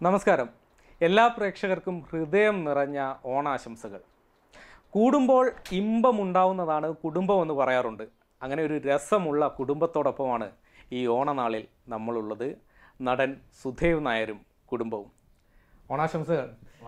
നമസ്കാരം എല്ലാ പ്രേക്ഷകർക്കും ഹൃദയം നിറഞ്ഞ ഓണാശംസകൾ കൂടുമ്പോൾ ഇമ്പമുണ്ടാവുന്നതാണ് കുടുംബം എന്ന് പറയാറുണ്ട് അങ്ങനെ ഒരു രസമുള്ള കുടുംബത്തോടൊപ്പമാണ് ഈ ഓണനാളിൽ നമ്മളുള്ളത് നടൻ സുധേവ് നായരും കുടുംബവും ഓണാശംസകൾ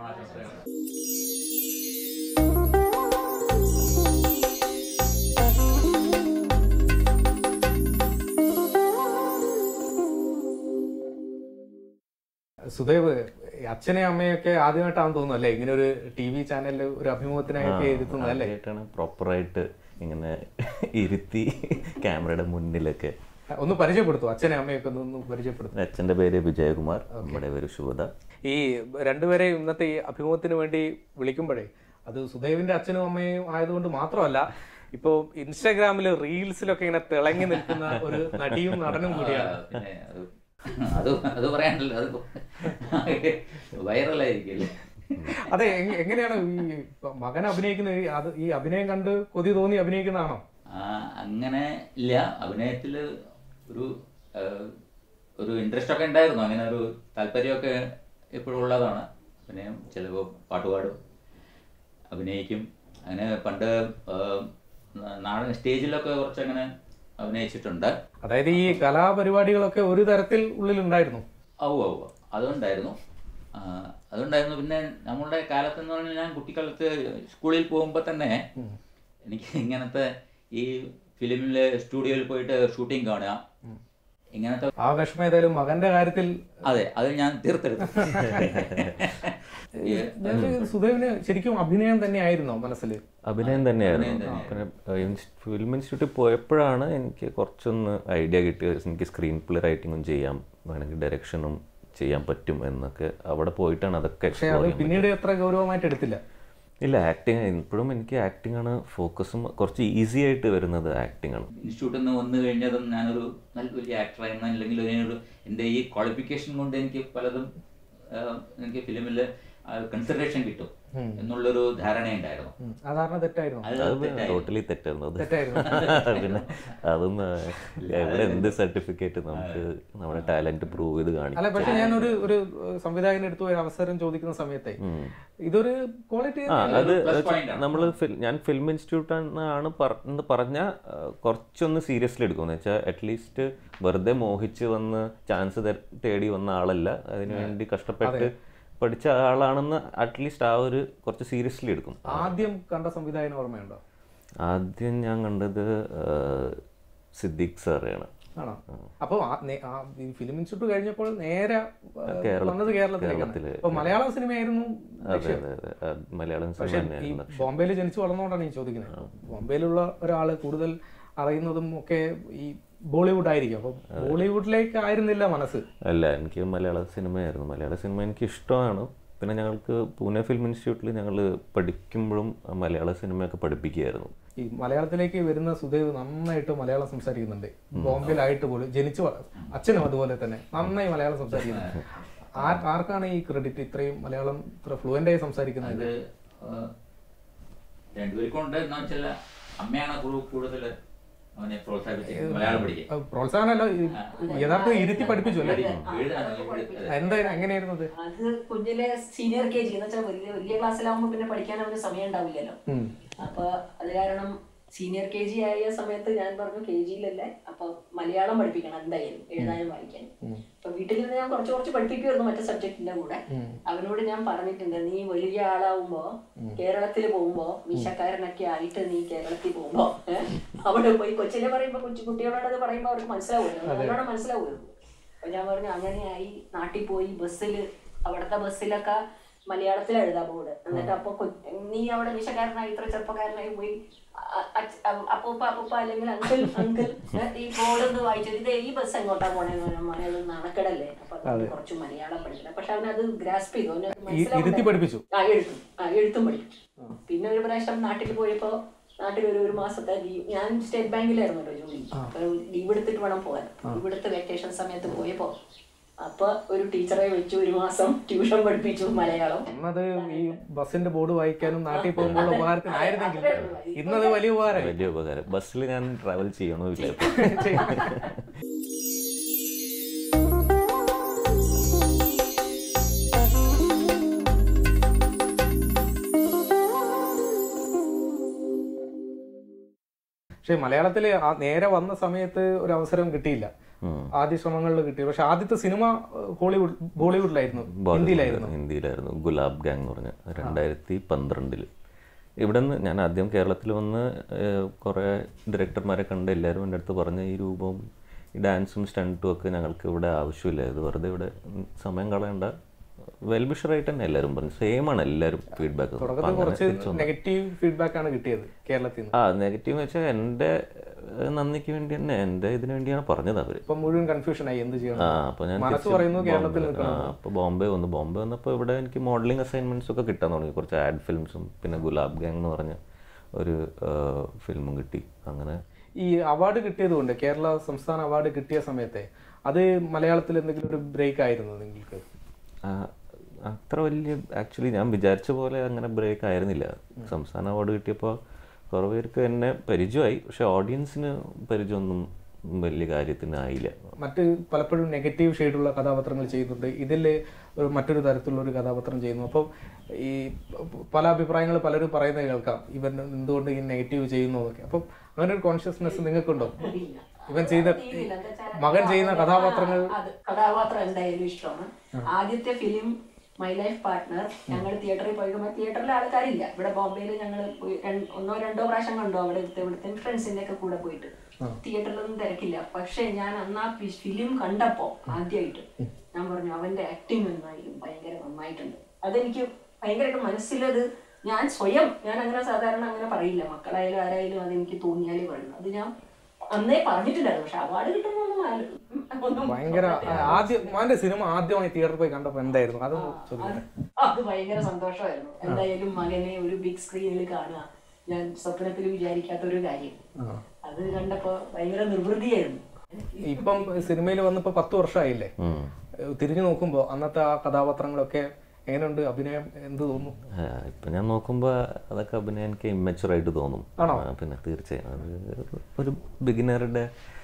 സുധേവ് അച്ഛനെയും അമ്മയൊക്കെ ആദ്യമായിട്ടാണെന്ന് തോന്നുന്നു അല്ലേ ഇങ്ങനെ ഒരു ടി വി ചാനലിൽ ഒരു അഭിമുഖത്തിനായൊക്കെ ഇരുത്തുന്നത് അല്ലേ ആദ്യമായിട്ടാണ് പ്രോപ്പറായിട്ട് ഇങ്ങനെ ഇരുത്തി ക്യാമറയുടെ മുന്നിലൊക്കെ ഒന്ന് പരിചയപ്പെടുത്തു അച്ഛനെ അമ്മയൊക്കെ ഒന്ന് ഒന്ന് പരിചയപ്പെടുത്തു അച്ഛൻ്റെ പേര് വിജയകുമാർ നമ്മുടെ പേര് ശുഭദ ഈ രണ്ടുപേരെയും ഇന്നത്തെ ഈ അഭിമുഖത്തിന് വേണ്ടി വിളിക്കുമ്പോഴേ അത് സുധേവിന്റെ അച്ഛനും അമ്മയും ആയതുകൊണ്ട് മാത്രമല്ല ഇപ്പോ ഇൻസ്റ്റാഗ്രാമിൽ റീൽസിലൊക്കെ ഇങ്ങനെ തിളങ്ങി നിൽക്കുന്ന ഒരു നടിയും നടനും കൂടിയാണ് പിന്നെ അത് അത് അത് പറയാനല്ലോ അത് വൈറലായിരിക്കല്ലേ അതെ എങ്- എങ്ങനെയാണ് ഈ മകൻ അഭിനയിക്കുന്ന ഈ അത് ഈ അഭിനയം കണ്ട് കൊതി തോന്നി അഭിനയിക്കുന്നതാണോ ആ, അങ്ങനെ ഇല്ല അഭിനയത്തിൽ ഒരു ആ, ഒരു ഇൻട്രസ്റ്റ് ഒക്കെ ഉണ്ടായിരുന്നു അങ്ങനെ ഒരു താല്പര്യമൊക്കെ എപ്പോഴും ഉള്ളതാണ് അഭിനയം ചിലപ്പോൾ പാട്ടുപാടും അഭിനയിക്കും അങ്ങനെ പണ്ട് ആ, നാടൻ സ്റ്റേജിലൊക്കെ കുറച്ചങ്ങനെ അഭിനയിച്ചിട്ടുണ്ട് അതായത് ഈ കലാപരിപാടികളൊക്കെ ഒരു തരത്തിൽ ഉള്ളിലുണ്ടായിരുന്നു ഔ ഔ അതുണ്ടായിരുന്നു ആ, അതുണ്ടായിരുന്നു പിന്നെ നമ്മളുടെ കാലത്ത് എന്ന് പറഞ്ഞാൽ ഞാൻ കുട്ടിക്കാലത്ത് സ്കൂളിൽ പോകുമ്പോൾ തന്നെ എനിക്ക് ഇങ്ങനത്തെ ഈ ഫിലിമിലെ സ്റ്റുഡിയോയിൽ പോയിട്ട് ഷൂട്ടിംഗ് കാണുക ഇങ്ങനത്തെ ആ വിഷമം ഏതായാലും മകന്റെ കാര്യത്തിൽ അതെ അത് ഞാൻ തീർത്തെടുത്തു ഞാൻ സുധേവിന് ശരിക്കും അഭിനയം തന്നെയായിരുന്നോ മനസ്സിൽ അഭിനയം തന്നെയായിരുന്നു പിന്നെ ഫിലിം ഇൻസ്റ്റിറ്റ്യൂട്ടിൽ പോയപ്പോഴാണ് എനിക്ക് കുറച്ചൊന്ന് ഐഡിയ കിട്ടിയത് എനിക്ക് സ്ക്രീൻ പ്ലേ റൈറ്റിങ്ങും ചെയ്യാം വേണമെങ്കിൽ ഡയറക്ഷനും ചെയ്യാൻ പറ്റും എന്നൊക്കെ അവിടെ പോയിട്ടാണ് അതൊക്കെ പക്ഷെ explore അത് ചെയ്യാൻ പിന്നീട് എത്ര ഗൗരവമായിട്ട് എടുത്തില്ല ഇല്ല ആക്ടിങ് ഇപ്പോഴും എനിക്ക് ആക്ടിംഗ് ആണ് ഫോക്കസും കുറച്ച് ഈസി ആയിട്ട് വരുന്നത് ആക്ടിംഗ് ആണ് ഇൻസ്റ്റിറ്റ്യൂട്ടിൽ നിന്ന് വന്നു കഴിഞ്ഞതും ഞാനൊരു നല്ല വലിയ ആക്ടറായിരുന്നു അല്ലെങ്കിൽ ഒരു എൻ്റെ ഈ ക്വാളിഫിക്കേഷൻ കൊണ്ട് എനിക്ക് പലതും ആ, എനിക്ക് ഫിലിമിൽ കൺസിഡറേഷൻ കിട്ടും എന്നുള്ളൊരു ധാരണയുണ്ടായിരുന്നു ഉം. ആ ധാരണ തെറ്റായിരുന്നു അത് അത് തെറ്റായി. ടോട്ടലി തെറ്റായിരുന്നു അത് തെറ്റായിരുന്നു പിന്നെ അതും ആ, എവിടെ എന്ത് സർട്ടിഫിക്കറ്റ് നമുക്ക് നമ്മുടെ ടാലന്റ് പ്രൂവ് ചെയ്ത് അല്ല കാണിക്കും പക്ഷെ ഞാൻ ഒരു ഒരു സംവിധായകന്റെ അടുത്ത് ഒരു അവസരം ചോദിക്കുന്ന സമയത്തെ ഇതൊരു ക്വാളിറ്റി ആ അത് plus point ആണ്. നമ്മൾ ഞാൻ ഫിലിം ഇൻസ്റ്റിറ്റ്യൂട്ട് ആണ് എന്ന് പറഞ്ഞ കുറച്ചൊന്ന് സീരിയസ്ലി എടുക്കും എന്ന് വെച്ചാൽ അറ്റ്ലീസ്റ്റ് വെറുതെ മോഹിച്ച് വന്ന് ചാൻസ് തേടി വന്ന ആളല്ല അതിനുവേണ്ടി കഷ്ടപ്പെട്ട് പഠിച്ച ആളാണെന്ന് അറ്റ്ലീസ്റ്റ് ആ ഒരു കുറച്ച് സീരിയസ്ലി എടുക്കും ആദ്യം കണ്ട സംവിധായകൻ ഓർമ്മയുണ്ടോ ആദ്യം ഞാൻ കണ്ടത് ആ, സിദ്ദിഖ് സാറെയാണ് ആണോ അപ്പൊ ആ നേ- ആ ഈ ഫിലിം ഇൻസ്റ്റിറ്റ്യൂട്ട് കഴിഞ്ഞപ്പോൾ നേരെ ആ, കേരള- വന്നത് കേരളത്തിലേക്കാണ് കേരളത്തില്. അപ്പൊ മലയാളം സിനിമയായിരുന്നു അതെ അതെ അതെ ആ, മലയാളം സിനിമ പക്ഷെ ഈ തന്നെയായിരുന്നു ബോംബെയിൽ ജനിച്ചു വളർന്നുകൊണ്ടാണ് ഈ ചോദിക്കുന്നത് ബോംബെയിലുള്ള ഒരാള് കൂടുതൽ അറിയുന്നതും ഒക്കെ ഈ ബോളിവുഡ് ആയിരിക്കും അപ്പൊ ബോളിവുഡിലേക്ക് ആയിരുന്നില്ല മനസ്സ് അല്ല എനിക്ക് മലയാള സിനിമയായിരുന്നു മലയാള സിനിമ എനിക്ക് ഇഷ്ടമാണ് പിന്നെ ഞങ്ങൾക്ക് പൂനെ ഫിലിം ഇൻസ്റ്റിറ്റ്യൂട്ടിൽ ഞങ്ങൾ പഠിക്കുമ്പോഴും മലയാള സിനിമയൊക്കെ പഠിപ്പിക്കുകയായിരുന്നു ഈ മലയാളത്തിലേക്ക് വരുന്ന സുദേവ് നന്നായിട്ട് മലയാളം സംസാരിക്കുന്നുണ്ട് ബോംബെയിലായിട്ട് പോലും ജനിച്ചു വള- അച്ഛനും അതുപോലെ തന്നെ നന്നായി മലയാളം സംസാരിക്കുന്നുണ്ട് ആർ- ആർക്കാണ് ഈ ക്രെഡിറ്റ് ഇത്രയും മലയാളം ഇത്ര ഫ്ലുവൻ്റ് ആയി സംസാരിക്കുന്നത് അത് രണ്ടുപേർക്കും ഉണ്ട് എന്ന് വെച്ചാൽ അമ്മയാണ് കൂടുതൽ അവനെ പ്രോത്സാഹിപ്പിച്ചത് മലയാളം പഠിക്കാൻ അത് പ്രോത്സാഹനമല്ല ഈ യഥാർത്ഥത്തിൽ ഇരുത്തി പഠിപ്പിച്ചു അല്ലേ എഴുതാൻ എന്താ എങ്ങനെയായിരുന്നു അത് അത് കുഞ്ഞിലെ സീനിയർ കെ ജി എന്ന് വെച്ചാൽ വലിയ വലിയ ക്ലാസ്സിലാവുമ്പോൾ പിന്നെ പഠിക്കാൻ അവന് സമയം ഉണ്ടാവില്ലല്ലോ ഉം. അപ്പൊ അത് കാരണം സീനിയർ കെ ജി ആയ സമയത്ത് ഞാൻ പറഞ്ഞു കെ ജിയിലല്ലേ അപ്പൊ മലയാളം പഠിപ്പിക്കണം എന്തായാലും എഴുതാനും വായിക്കാനും അപ്പൊ വീട്ടിൽ നിന്ന് ഞാൻ കുറച്ച് കുറച്ച് പഠിപ്പിക്കുമായിരുന്നു മറ്റേ സബ്ജക്റ്റിന്റെ കൂടെ അവനോട് ഞാൻ പറഞ്ഞിട്ടുണ്ട് നീ വലിയ ആളാവുമ്പോ കേരളത്തിൽ പോകുമ്പോ മീശക്കാരനൊക്കെ ആയിട്ട് നീ കേരളത്തിൽ പോകുമ്പോ ഏ, അവിടെ പോയി കൊച്ചിലെ പറയുമ്പോ കൊച്ചു കുട്ടികളോട് അത് പറയുമ്പോ അവർക്ക് മനസ്സിലാവുമല്ലോ നല്ലോണം മനസ്സിലാവുമല്ലോ അപ്പൊ ഞാൻ പറഞ്ഞു അങ്ങനെയായി നാട്ടിൽ പോയി ബസ്സിൽ അവിടുത്തെ ബസ്സിലൊക്കെ മലയാളത്തിൽ എഴുതാം ബോർഡ് എന്നിട്ട് അപ്പൊ കൊ- നീ അവിടെ നിശക്കാരനായി ഇത്ര ചെറുപ്പക്കാരനായി പോയി അ- അച്ഛ- അ- അപ്പൂപ്പ അപ്പൂപ്പ അല്ലെങ്കിൽ അങ്കിൾ അങ്കിൾ ഈ ബോർഡ് ഒന്ന് വായിച്ചത് ഇത് ഈ ബസ് എങ്ങോട്ടാ പോണേന്ന് പറഞ്ഞാൽ മോനെ അത് നടക്കടല്ലേ അപ്പൊ അതുകൊണ്ട് കുറച്ച് മലയാളം പഠിക്കണം പക്ഷെ അവനത് ഗ്രാസ്പ് ചെയ്തു അവന് ഈ- ഇരുത്തി മനസ്സിലാവുന്നുണ്ട്. പഠിപ്പിച്ചു ആ എഴുത്തും ആ എഴുത്തും പഠിക്കും പിന്നെ ഒരു പ്രാവശ്യം നാട്ടിൽ പോയപ്പോ നാട്ടിൽ ഒരു ഒരു മാസത്തെ ലീവ് ഞാൻ സ്റ്റേറ്റ് ബാങ്കിലായിരുന്നല്ലോ ജോലി അപ്പൊ ലീവ് എടുത്തിട്ട് വേണം പോകാൻ ലീവ് എടുത്ത് വെക്കേഷൻ സമയത്ത് പോയപ്പോ അപ്പൊ ഒരു ടീച്ചറെ വെച്ചു ഒരു മാസം ട്യൂഷൻ പഠിപ്പിച്ചു മലയാളം അന്നത് ഈ ബസ്സിന്റെ ബോർഡ് വായിക്കാനും നാട്ടിൽ പോകുമ്പോൾ ഉപകാരത്തിനായിരുന്നെങ്കിൽ ഇന്നത് വലിയ ഉപകാരമായി വലിയ ഉപകാരം ബസ്സിൽ ഞാൻ ട്രാവൽ ചെയ്യണമില്ല പക്ഷെ മലയാളത്തിൽ നേരെ വന്ന സമയത്ത് ഒരു അവസരം കിട്ടിയില്ല ആദ്യ ശ്രമങ്ങളിൽ കിട്ടി പക്ഷെ ആദ്യത്തെ സിനിമ ഏഹ്, ഹോളിവുഡ് ബോളിവുഡിലായിരുന്നു ഹിന്ദിയിലായിരുന്നു ഹിന്ദിയിലായിരുന്നു ഗുലാബ് ഗാങ് എന്ന് പറഞ്ഞ രണ്ടായിരത്തി പന്ത്രണ്ടില് ഇവിടെ നിന്ന് ഞാൻ ആദ്യം കേരളത്തിൽ വന്ന് ഏഹ്, കുറേ ഡയറക്ടർമാരെ കണ്ട് എല്ലാവരും എൻ്റെ അടുത്ത് പറഞ്ഞ ഈ രൂപവും ഈ ഡാൻസും സ്റ്റണ്ടും ഒക്കെ ഞങ്ങൾക്ക് ഇവിടെ ആവശ്യമില്ല ഇത് വെറുതെ ഇവിടെ ഉം, സമയം കളയണ്ട വെൽബിഷറായിട്ട് തന്നെ എല്ലാവരും പറഞ്ഞു സെയിം ആണ് എല്ലാവരും ഫീഡ്ബാക്ക് തുടക്കത്തിൽ കുറച്ച് നെഗറ്റീവ് ഫീഡ്ബാക്ക് ആണ് കിട്ടിയത് കേരളത്തിൽ നിന്ന് ആ നെഗറ്റീവ് വെച്ചാൽ എൻ്റെ ഏഹ്, നന്ദിക്ക് വേണ്ടി തന്നെ എൻ്റെ ഇതിനു വേണ്ടിയാണ് പറഞ്ഞത് അവർ ഇപ്പൊ മുഴുവൻ കൺഫ്യൂഷൻ ആയി എന്ത് ചെയ്യണം ആ അപ്പോൾ ഞാൻ മനസ്സ് തിരിച്ച് പറയുന്നു കേരളത്തിൽ ബോംബെ- ആ അപ്പോൾ ബോംബെ വന്നു ബോംബെ വന്നപ്പോൾ ഇവിടെ എനിക്ക് മോഡലിംഗ് അസൈൻമെന്റ്സ് ഒക്കെ കിട്ടാൻ തുടങ്ങി കുറച്ച് ആഡ് ഫിലിംസും പിന്നെ ഗുലാബ് ഗാങ് എന്ന് പറഞ്ഞ ഒരു ഫിലിമും കിട്ടി അങ്ങനെ ഈ അവാർഡ് കിട്ടിയത് കൊണ്ട് കേരള സംസ്ഥാന അവാർഡ് കിട്ടിയ സമയത്തെ അത് മലയാളത്തിൽ എന്തെങ്കിലും ഒരു ബ്രേക്ക് ആയിരുന്നു നിങ്ങൾക്ക് ആ, അത്ര വലിയ ആക്ച്വലി ഞാൻ വിചാരിച്ച പോലെ അങ്ങനെ ബ്രേക്ക് ആയിരുന്നില്ല സംസ്ഥാന അവാർഡ് കിട്ടിയപ്പോൾ കുറേ പേർക്ക് എന്നെ പരിചയമായി പക്ഷെ ഓഡിയൻസിന് പരിചയമൊന്നും വലിയ കാര്യത്തിനായില്ല മറ്റ് പലപ്പോഴും നെഗറ്റീവ് ഷെയ്ഡുള്ള കഥാപാത്രങ്ങൾ ചെയ്യുന്നുണ്ട് ഇതിൽ ഒരു മറ്റൊരു തരത്തിലുള്ള ഒരു കഥാപാത്രം ചെയ്യുന്നു അപ്പോൾ ഈ പല അഭിപ്രായങ്ങൾ പലരും പറയുന്നത് കേൾക്കാം ഇവൻ എന്തുകൊണ്ട് ഈ നെഗറ്റീവ് ചെയ്യുന്നു എന്നൊക്കെ അപ്പം അങ്ങനെ ഒരു കോൺഷ്യസ്നെസ് നിങ്ങൾക്കുണ്ടോ ഇല്ല. ഇവൻ ചെയ്ത ഇതില്ല. എന്താ വെച്ചാല് മകൻ ചെയ്യുന്ന കഥാപാത്രങ്ങൾ ആ, അത് കഥാപാത്രം എന്തായാലും ഇഷ്ടമാണ് ആദ്യത്തെ ഫിലിം മൈ ലൈഫ് പാർട്ട്ണർ ഞങ്ങൾ തിയേറ്ററിൽ പോയിക്കുമ്പോൾ തിയേറ്ററിൽ ആൾക്കാരില്ല ഇവിടെ ബോംബെയിൽ ഞങ്ങൾ പോയി രണ്ട്- ഒന്നോ രണ്ടോ പ്രാവശ്യം കണ്ടു അവിടെ ഇവിടുത്തെ ഫ്രണ്ട്സിന്റെ ഒക്കെ കൂടെ പോയിട്ട് തിയേറ്ററിലൊന്നും തിരക്കില്ല പക്ഷെ ഞാൻ അന്ന് ആ ഫിലിം കണ്ടപ്പോ ആദ്യമായിട്ട് ഞാൻ പറഞ്ഞു അവന്റെ ആക്ടിങ് നന്നായിരിക്കും ഭയങ്കര നന്നായിട്ടുണ്ട് അതെനിക്ക് ഭയങ്കരമായിട്ട് മനസ്സിലത് ഞാൻ സ്വയം ഞാൻ അങ്ങനെ സാധാരണ അങ്ങനെ പറയില്ല മക്കളായാലും ആരായാലും അതെനിക്ക് തോന്നിയാലേ പറയുന്നു അത് ഞാൻ അന്നേ പറഞ്ഞിട്ടില്ലായിരുന്നു പക്ഷെ അവാർഡ് കിട്ടുന്നൊന്നും ആലോ- ഒന്നും ഭയങ്കര ആദ്യം മോന്റെ സിനിമ ആദ്യമായി തിയേറ്ററിൽ പോയി കണ്ടപ്പോൾ എന്തായിരുന്നു അത് ചോദിക്കട്ടെ അത് ഭയങ്കര സന്തോഷമായിരുന്നു എന്തായാലും മകനെ ഒരു ബിഗ് സ്ക്രീനിൽ കാണുക ഞാൻ സ്വപ്നത്തിൽ വിചാരിക്കാത്ത ഒരു കാര്യം അത് കണ്ടപ്പോ ഭയങ്കര നിർവൃതിയായിരുന്നു ഇപ്പം സിനിമയിൽ വന്നിപ്പോ പത്ത് വർഷമായില്ലേ ഉം. തിരിഞ്ഞു നോക്കുമ്പോൾ അന്നത്തെ ആ കഥാപാത്രങ്ങളൊക്കെ എങ്ങനെയുണ്ട് അഭിനയം എന്ത് തോന്നുന്നു ആ, ഇപ്പൊ ഞാൻ നോക്കുമ്പോൾ അതൊക്കെ അഭിനയം എനിക്ക് immature ആയിട്ട് തോന്നും ആ, പിന്നെ തീർച്ചയായും അത് ഒരു- ഒരു ബിഗിനറുടെ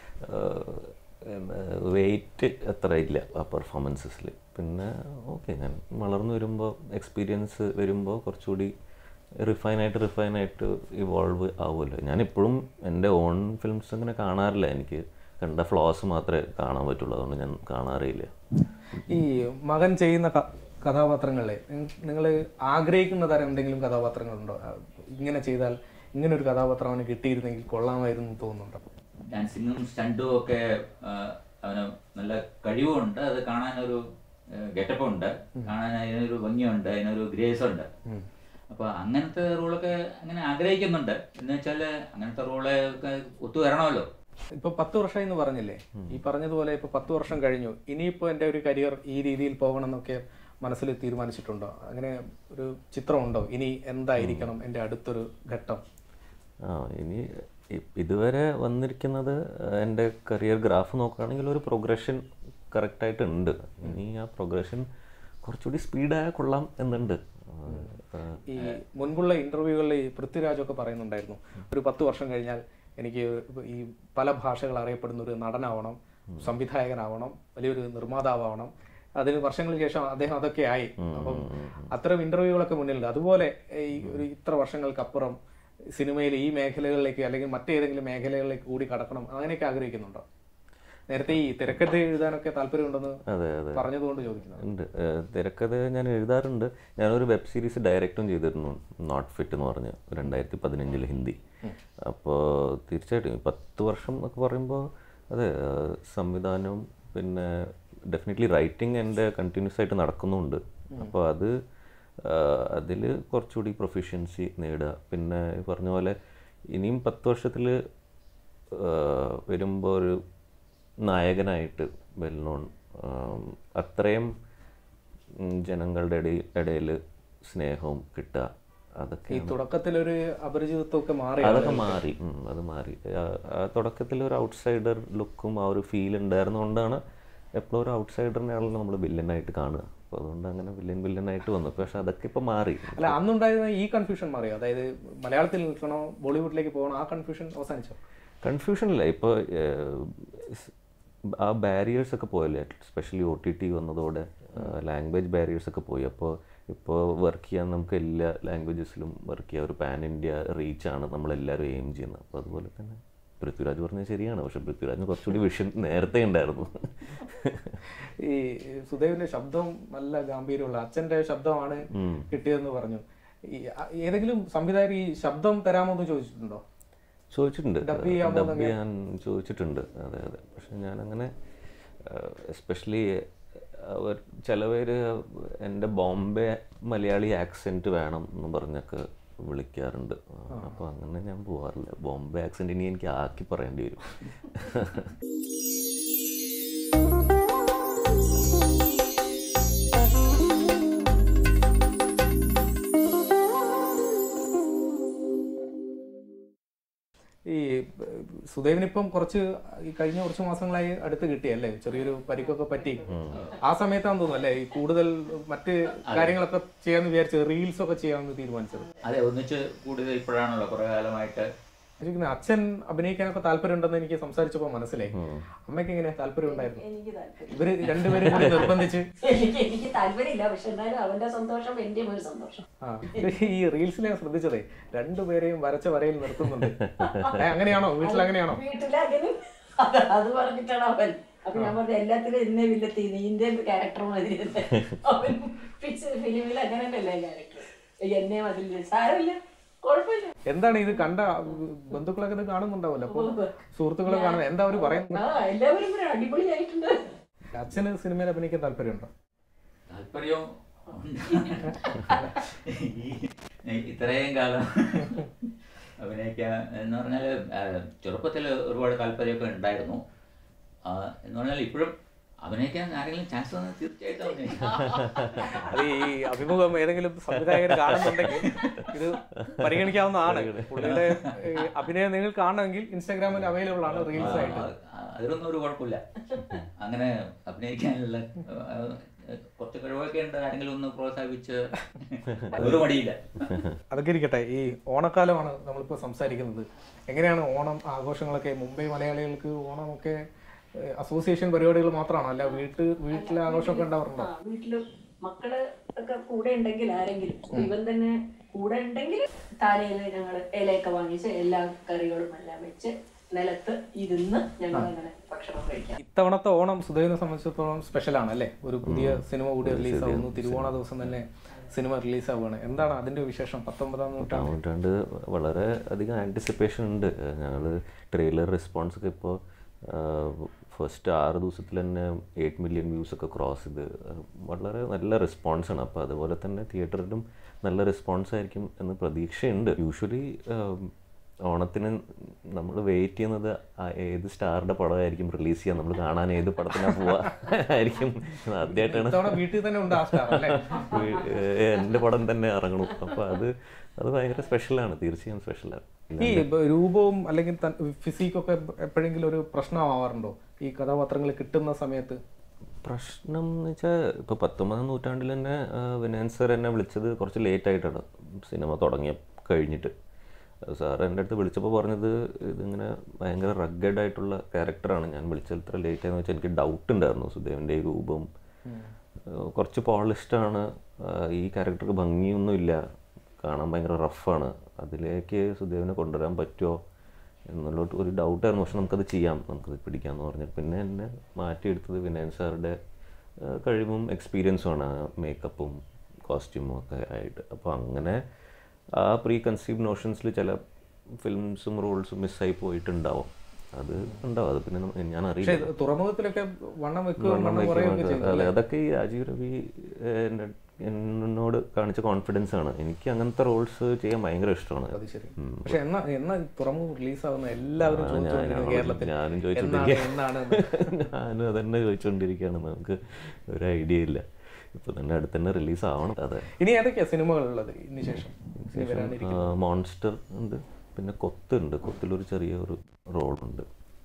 വെയിറ്റ് അത്ര ഇല്ല ആ പെർഫോമൻസസിൽ പിന്നെ ഓക്കെ ഞാൻ വളർന്നു വരുമ്പോൾ എക്സ്പീരിയൻസ് വരുമ്പോൾ കുറച്ചുകൂടി റിഫൈനായിട്ട് റിഫൈനായിട്ട് ഇവോൾവ് ആവുമല്ലോ ഞാനിപ്പോഴും എൻ്റെ ഓൺ ഫിലിംസ് അങ്ങനെ കാണാറില്ല എനിക്ക് കണ്ട ഫ്ലോസ് മാത്രമേ കാണാൻ പറ്റുള്ളൂ അതുകൊണ്ട് ഞാൻ കാണാറില്ല ഈ മകൻ ചെയ്യുന്ന ക- കഥാപാത്രങ്ങളെ നിങ്ങൾ ആഗ്രഹിക്കുന്ന തരം എന്തെങ്കിലും കഥാപാത്രങ്ങളുണ്ടോ ആ, ഇങ്ങനെ ചെയ്താൽ ഇങ്ങനെ ഒരു കഥാപാത്രം അവന് കിട്ടിയിരുന്നെങ്കിൽ കൊള്ളാമായിരുന്നു എന്ന് തോന്നുന്നുണ്ടോ ഡാൻസിങ്ങും സ്റ്റണ്ടും ഒക്കെ ആ, അവന് നല്ല കഴിവുണ്ട് അത് കാണാനൊരു ഗെറ്റപ്പ് ഉണ്ട് കാണാൻ അതിനൊരു ഭംഗിയുണ്ട് അതിനൊരു ഗ്രേസ് ഉണ്ട് അപ്പൊ അങ്ങനത്തെ റോളൊക്കെ അങ്ങനെ ആഗ്രഹിക്കുന്നുണ്ട് എന്ന് വെച്ചാല് അങ്ങനത്തെ റോള് ഒക്കെ ഒത്തു വരണമല്ലോ ഇപ്പൊ പത്ത് വർഷമായി എന്ന് പറഞ്ഞില്ലേ ഈ പറഞ്ഞതുപോലെ ഇപ്പൊ പത്ത് വർഷം കഴിഞ്ഞു ഇനിയിപ്പോ എൻ്റെ ഒരു കരിയർ ഈ രീതിയിൽ പോകണം എന്നൊക്കെ മനസ്സിൽ തീരുമാനിച്ചിട്ടുണ്ടോ അങ്ങനെ ഒരു ചിത്രമുണ്ടോ ഇനി എന്തായിരിക്കണം എൻ്റെ അടുത്തൊരു ഘട്ടം ആ ഇനി ഇ- ഇതുവരെ വന്നിരിക്കുന്നത് എൻ്റെ കരിയർ ഗ്രാഫ് നോക്കുകയാണെങ്കിൽ ഒരു പ്രോഗ്രഷൻ കറക്റ്റായിട്ട് ഉണ്ട് ഇനി ആ പ്രോഗ്രഷൻ കുറച്ചുകൂടി സ്പീഡായാൽ കൊള്ളാം എന്നുണ്ട് ആ, ആ, ഈ മുൻപുള്ള ഇന്റർവ്യൂകളിൽ ഈ പൃഥ്വിരാജൊക്കെ പറയുന്നുണ്ടായിരുന്നു ഒരു പത്ത് വർഷം കഴിഞ്ഞാൽ എനിക്ക് ഈ പല ഭാഷകൾ അറിയപ്പെടുന്ന ഒരു നടനാവണം സംവിധായകനാവണം വലിയൊരു നിർമ്മാതാവണം അതിന് വർഷങ്ങൾക്ക് ശേഷം അദ്ദേഹം അതൊക്കെ ആയി അപ്പം അത്തരം ഇന്റർവ്യൂകളൊക്കെ മുന്നിലുണ്ട് അതുപോലെ ഈ ഒരു ഇത്ര വർഷങ്ങൾക്കപ്പുറം സിനിമയിൽ ഈ മേഖലകളിലേക്ക് അല്ലെങ്കിൽ മറ്റേതെങ്കിലും മേഖലകളിലേക്ക് കൂടി കടക്കണം അങ്ങനെയൊക്കെ ആഗ്രഹിക്കുന്നുണ്ടോ നേരത്തെ ഈ തിരക്കഥ എഴുതാനൊക്കെ താല്പര്യമുണ്ടെന്ന് അതെ അതെ പറഞ്ഞതുകൊണ്ട് ചോദിക്കുന്നത് ഉണ്ട് ഏഹ് തിരക്കഥ ഞാൻ എഴുതാറുണ്ട് ഞാനൊരു വെബ് സീരീസ് ഡയറക്റ്റും ചെയ്തിരുന്നു നോട്ട് ഫിറ്റ് എന്ന് പറഞ്ഞ് രണ്ടായിരത്തി പതിനഞ്ചിൽ ഹിന്ദി അപ്പോൾ തീർച്ചയായിട്ടും ഈ പത്ത് വർഷം എന്നൊക്കെ പറയുമ്പോൾ അതെ ഏഹ് സംവിധാനവും പിന്നെ ഡെഫിനറ്റ്ലി റൈറ്റിംഗ് എൻ്റെ കണ്ടിന്യൂസ് ആയിട്ട് നടക്കുന്നുണ്ട് അപ്പോൾ അത് അതിൽ കുറച്ചുകൂടി പ്രൊഫിഷ്യൻസി നേടുക പിന്നെ ഈ പറഞ്ഞ പോലെ ഇനിയും പത്ത് വർഷത്തിൽ വരുമ്പോൾ ഒരു നായകനായിട്ട് വെൽ നോൺ അത്രയും ഉം, ജനങ്ങളുടെ ഇടയിൽ ഇടയിൽ സ്നേഹവും കിട്ടുക അതൊക്കെ ഈ തുടക്കത്തിലൊരു അപരിചിതത്വമൊക്കെ മാറി അതൊക്കെ മാറി ഉം, അത് മാറി ആ- ആ തുടക്കത്തിൽ ഒരു ഔട്ട്സൈഡർ ലുക്കും ആ ഒരു ഫീൽ ഉണ്ടായിരുന്നുകൊണ്ടാണ് എപ്പോഴും ഒരു ഔട്ട്സൈഡറിനെയാണല്ലോ നമ്മൾ വില്ലനായിട്ട് കാണുക അപ്പോൾ അതുകൊണ്ട് അങ്ങനെ വില്ലൻ വില്ലനായിട്ട് വന്നു പക്ഷെ അതൊക്കെ ഇപ്പോൾ മാറി അല്ല അന്നുണ്ടായിരുന്ന ഈ കൺഫ്യൂഷൻ മാറിയോ അതായത് മലയാളത്തിൽ നിൽക്കണോ ബോളിവുഡിലേക്ക് പോകണോ ആ കൺഫ്യൂഷൻ അവസാനിച്ചോ കൺഫ്യൂഷനില്ല ഇപ്പോൾ ആ ബാരിയേഴ്സ് ഒക്കെ പോയല്ലേ സ്പെഷ്യലി ഒ ടി ടി വന്നതോടെ ലാംഗ്വേജ് ബാരിയേഴ്സ് ഒക്കെ പോയി അപ്പോൾ ഇപ്പോൾ വർക്ക് ചെയ്യാൻ നമുക്ക് എല്ലാ ലാംഗ്വേജസിലും വർക്ക് ചെയ്യാം ഒരു പാൻ ഇന്ത്യ റീച്ചാണ് നമ്മളെല്ലാവരും എയിം ചെയ്യുന്നത് അപ്പോൾ അതുപോലെ തന്നെ പൃഥ്വിരാജ് പറഞ്ഞത് ശരിയാണ് പക്ഷെ പൃഥ്വിരാജിന് കുറച്ചുകൂടി വിഷൻ നേരത്തെ ഉണ്ടായിരുന്നു ഈ സുദേവിന്റെ ശബ്ദം നല്ല ഗാംഭീര്യമുള്ള അച്ഛന്റെ ശബ്ദമാണ് കിട്ടിയതെന്ന് പറഞ്ഞു ഈ അ- ഏതെങ്കിലും സംവിധായകർ ഈ ശബ്ദം തരാമോ എന്ന് ചോദിച്ചിട്ടുണ്ടോ ചോദിച്ചിട്ടുണ്ട് Dub ചെയ്യാമോ ഡബ് ചെയ്യാൻ ചോദിച്ചിട്ടുണ്ട് അതെ അതെ പക്ഷെ ഞാനങ്ങനെ എസ്പെഷ്യലി അവർ ചിലവര് എൻ്റെ ബോംബെ മലയാളി ആക്സെൻറ്റ് വേണം എന്ന് പറഞ്ഞൊക്കെ വിളിക്കാറുണ്ട് അപ്പോൾ അങ്ങനെ ഞാൻ പോവാറില്ല ബോംബെ ആക്സെൻറ്റ് ഇനി എനിക്ക് ആക്കി പറയേണ്ടി വരും ഈ ഏഹ്, സുദേവിനിപ്പം കുറച്ച് ഈ കഴിഞ്ഞ കുറച്ച് മാസങ്ങളായി അടുത്ത് കിട്ടിയല്ലേ ചെറിയൊരു പരിക്കൊക്കെ പറ്റി ആ സമയത്താന്ന് തോന്നുന്നു അല്ലേ ഈ കൂടുതൽ മറ്റ് കാര്യങ്ങളൊക്കെ ചെയ്യാന്ന് വിചാരിച്ചത് റീൽസ് ഒക്കെ ചെയ്യാമെന്ന് തീരുമാനിച്ചത് അതെ ഒന്നിച്ച് കൂടുതൽ ഇപ്പോഴാണല്ലോ കുറെ കാലമായിട്ട് ശരിക്കും അച്ഛൻ അഭിനയിക്കാനൊക്കെ താല്പര്യം ഉണ്ടെന്ന് എനിക്ക് സംസാരിച്ചപ്പോൾ മനസ്സിലായി അമ്മയ്ക്ക് എങ്ങനെ താല്പര്യം ഉണ്ടായിരുന്നു എനിക്ക് താല്പര്യം ഇവര് രണ്ടുപേരും കൂടി നിർബന്ധിച്ച് എനിക്ക് എനിക്ക് താല്പര്യമില്ല പക്ഷെ എന്തായാലും അവന്റെ സന്തോഷം എന്റെയും ഒരു സന്തോഷം ആ ഈ റീൽസിൽ ഞാൻ ശ്രദ്ധിച്ചതേ രണ്ടുപേരെയും വരച്ച വരയിൽ നിർത്തുന്നുണ്ട് ഏ, അങ്ങനെയാണോ വീട്ടിൽ അങ്ങനെയാണോ വീട്ടിലങ്ങനെ അത് അത് പറഞ്ഞിട്ടാണ് അവൻ അപ്പൊ ഞാൻ പറഞ്ഞു എല്ലാത്തിലും എന്നെ വില്ലത്തി നീന്റെ ക്യാരക്ടർ മതി എന്ന്. അവൻ ഫിലിമിൽ അങ്ങനെ തന്നെയല്ലേ ക്യാരക്ടർ എന്നെ അതിൽ സാരമില്ല കുഴപ്പമില്ല എന്താണ് ഇത് കണ്ട ബന്ധുക്കളൊക്കെ ഇത് കാണുന്നുണ്ടാവല്ലോ അപ്പൊ സുഹൃത്തുക്കളെ കാണുന്നത് എന്താ അവര് പറയുന്നത് ആ എല്ലാവരും കൂടെ അടിപൊളിയായിട്ടുണ്ട് അച്ഛന് സിനിമയിൽ അഭിനയിക്കാൻ താല്പര്യമുണ്ടോ താല്പര്യം ഈ ഇത്രയും കാലം അഭിനയിക്കാൻ എന്ന് പറഞ്ഞാൽ ചെറുപ്പത്തിൽ ഒരുപാട് താല്പര്യമൊക്കെ ഉണ്ടായിരുന്നു ആ, എന്ന് പറഞ്ഞാൽ ഇപ്പോഴും അഭിനയിക്കാൻ ആരെങ്കിലും ചാൻസ് തന്നാൽ തീർച്ചയായിട്ടും അഭിനയിക്കാം അത് ഈ അഭിമുഖം ഏതെങ്കിലും സംവിധായകർ കാണുന്നുണ്ടെങ്കിൽ ഇത് പരിഗണിക്കാവുന്നതാണ് പുള്ളിയുടെ ഈ അഭിനയം നിങ്ങൾ കാണണമെങ്കിൽ ഇൻസ്റ്റാഗ്രാമിൽ അവൈലബിൾ ആണ് റീൽസ് ആയിട്ട് ആ, അതിലൊന്നും ഒരു കുഴപ്പമില്ല അങ്ങനെ അഭിനയിക്കാനുള്ള ആ, കുറച്ച് കഴിവൊക്കെ ഉണ്ട് ആരെങ്കിലും ഒന്ന് പ്രോത്സാഹിപ്പിച്ച് ഒരു മടിയില്ല അതൊക്കെ ഇരിക്കട്ടെ ഈ ഓണക്കാലമാണ് നമ്മളിപ്പോൾ സംസാരിക്കുന്നത് എങ്ങനെയാണ് ഓണം ആഘോഷങ്ങളൊക്കെ മുംബൈ മലയാളികൾക്ക് ഓണമൊക്കെ ഏഹ്, അസോസിയേഷൻ പരിപാടികൾ മാത്രമാണോ അല്ല വീട്ട് വീട്ടിലെ ആഘോഷമൊക്കെ ഉണ്ടാവാറുണ്ടോ ആ വീട്ടില് മക്കള് ഒക്കെ കൂടെ ഉണ്ടെങ്കിൽ ആരെങ്കിലും ഇവൻ തന്നെ കൂടെ ഉണ്ടെങ്കിൽ താനയില് ഞങ്ങള് ഇലയൊക്കെ വാങ്ങിച്ച് എല്ലാ കറികളും എല്ലാം വെച്ച് നിലത്ത് ഇരുന്ന് ഞങ്ങൾ അങ്ങനെ ഭക്ഷണം കഴിക്കാം ഇത്തവണത്തെ ഓണം സുധൈവിനെ സംബന്ധിച്ചിടത്തോളം സ്പെഷ്യൽ ആണ് അല്ലേ ഒരു പുതിയ സിനിമ കൂടി റിലീസ് ആവുന്നു തിരുവോണ ദിവസം തന്നെ സിനിമ റിലീസ് ആവുകയാണ് എന്താണ് അതിന്റെ വിശേഷം പത്തൊമ്പതാം നൂറ്റാണ്ട് നൂറ്റാണ്ട് വളരെ അധികം ആൻറ്റിസിപ്പേഷൻ ഉണ്ട് ഞങ്ങൾ ട്രെയിലർ റെസ്പോൺസ് ഒക്കെ ഇപ്പോൾ ഫസ്റ്റ് ആറ് ദിവസത്തിൽ തന്നെ എയ്റ്റ് മില്യൺ വ്യൂസ് ഒക്കെ ക്രോസ് ചെയ്ത് അഹ് വളരെ നല്ല റെസ്പോൺസാണ് അപ്പോൾ അതുപോലെ തന്നെ തിയേറ്ററിലും നല്ല റെസ്പോൺസ് ആയിരിക്കും എന്ന് പ്രതീക്ഷയുണ്ട് യൂഷ്വലി ഓണത്തിന് നമ്മൾ വെയിറ്റ് ചെയ്യുന്നത് ആ ഏത് സ്റ്റാറിൻ്റെ പടമായിരിക്കും റിലീസ് ചെയ്യാൻ നമ്മൾ കാണാൻ ഏത് പടത്തിനാണ് പോവുക ആയിരിക്കും ആദ്യമായിട്ടാണ് ഇത്തവണ വീട്ടിൽ തന്നെ ഉണ്ട് ആ സ്റ്റാർ അല്ലേ വീ- ഏഹ് എൻ്റെ പടം തന്നെ ഇറങ്ങണം അപ്പോൾ അത് അത് ഭയങ്കര സ്പെഷ്യലാണ് തീർച്ചയായും സ്പെഷ്യലാണ് ഈ ബ- രൂപവും അല്ലെങ്കിൽ ഫിസിക്കൊക്കെ എപ്പോഴെങ്കിലും ഒരു പ്രശ്നമാവാറുണ്ടോ ഈ കഥാപാത്രങ്ങൾ കിട്ടുന്ന സമയത്ത് പ്രശ്നം എന്ന് വെച്ചാൽ ഇപ്പോൾ പത്തൊമ്പതാം നൂറ്റാണ്ടിൽ തന്നെ വിനാൻ സർ എന്നെ വിളിച്ചത് കുറച്ച് ലേറ്റ് ആയിട്ടാണ് സിനിമ തുടങ്ങിയ കഴിഞ്ഞിട്ട് സാർ എൻ്റെ അടുത്ത് വിളിച്ചപ്പോൾ പറഞ്ഞത് ഇതിങ്ങനെ ഭയങ്കര റഗ്ഗഡ് ആയിട്ടുള്ള ക്യാരക്ടറാണ് ഞാൻ വിളിച്ചത് ഇത്ര ലേറ്റ് ആയെന്ന് വെച്ചാൽ എനിക്ക് ഡൗട്ട് ഉണ്ടായിരുന്നു സുദേവൻ്റെ ഈ രൂപം ഏഹ് കുറച്ച് പോളിഷ്ഡാണ് ഈ ക്യാരക്ടർക്ക് ഭംഗിയൊന്നുമില്ല കാണാൻ ഭയങ്കര റഫാണ് അതിലേക്ക് സുദേവിനെ കൊണ്ടുവരാൻ പറ്റുമോ എന്നുള്ള ഒരു ഡൗട്ടായിരുന്നു പക്ഷെ നമുക്കത് ചെയ്യാം നമുക്കത് പിടിക്കാമെന്ന് പറഞ്ഞിട്ട് പിന്നെ എന്നെ മാറ്റിയെടുത്തത് വിനയൻ സാറുടെ ഏഹ് കഴിവും എക്സ്പീരിയൻസുമാണ് മേക്കപ്പും കോസ്റ്റ്യൂമും ഒക്കെ ആയിട്ട് അപ്പോൾ അങ്ങനെ ആ പ്രീ കൺസീവ് നോഷൻസിൽ ചില ഫിലിംസും റോൾസും മിസ്സായി പോയിട്ടുണ്ടാവും അത് ഉണ്ടാവും അത് പിന്നെ നമ്മ- ഞാൻ പക്ഷെ അറിയില്ല തുറമുഖത്തിലൊക്കെ വണ്ണം വെക്കുകയും വണ്ണം കുറയുകയൊക്കെ ചെയ്തു അതെ അതൊക്കെ ഈ രാജീവ് രവി ഏഹ്, എൻ്റെ എന്നോട് കാണിച്ച കോൺഫിഡൻസ് ആണ് എനിക്ക് അങ്ങനത്തെ റോൾസ് ചെയ്യാൻ ഭയങ്കര ഇഷ്ടമാണ് അത് ശരി പക്ഷെ എന്നാ എന്നാ തുറമുഖം റിലീസ് ആവുന്ന എല്ലാവരും ഞാൻ- ചോദിച്ചുകൊണ്ടിരിക്കുന്നു ഞാൻ- കേരളത്തിൽ ഞാനും എന്നാണ് ചോദിച്ചുകൊണ്ടിരിക്കുക എന്നാണ് ഞാനും അതന്നെ ചോദിച്ചുകൊണ്ടിരിക്കുകയാണ് നമുക്ക് ഒരു ഐഡിയ ഇല്ല ഇപ്പൊ തന്നെ അടുത്ത് തന്നെ റിലീസ് ആവണം അതെ ഇനി ഏതൊക്കെയാ സിനിമകളുള്ളത് ഇതിന് ശേഷം ഇനി വരാനിരിക്കുന്നത് മോൺസ്റ്റർ ഉണ്ട് പിന്നെ കൊത്ത് ഉണ്ട് കൊത്തിലൊരു ചെറിയ ഒരു റോളുണ്ട്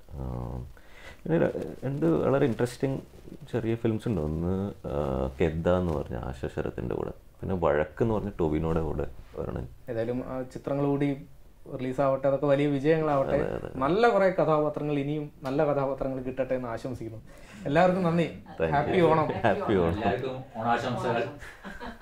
പിന്നെ ര- രണ്ട് വളരെ ഇൻട്രസ്റ്റിംഗ് ചെറിയ ഫിലിംസ് ഉണ്ട് ഒന്ന് ആ, കെദ്ദ എന്ന് പറഞ്ഞ ആശ ശരത്തിൻ്റെ കൂടെ പിന്നെ വഴക്ക് എന്ന് പറഞ്ഞ ടൊവിനോടെ കൂടെ വരണം ഏതായാലും ആ ചിത്രങ്ങൾ കൂടി റിലീസ് ആവട്ടെ അതൊക്കെ വലിയ വിജയങ്ങളാവട്ടെ നല്ല കുറെ കഥാപാത്രങ്ങൾ ഇനിയും നല്ല കഥാപാത്രങ്ങൾ കിട്ടട്ടെ എന്ന് ആശംസിക്കുന്നു എല്ലാവർക്കും നന്ദി ഹാപ്പി ഓണം ഹാപ്പി ഓണം എല്ലാവർക്കും ഓണാശംസകൾ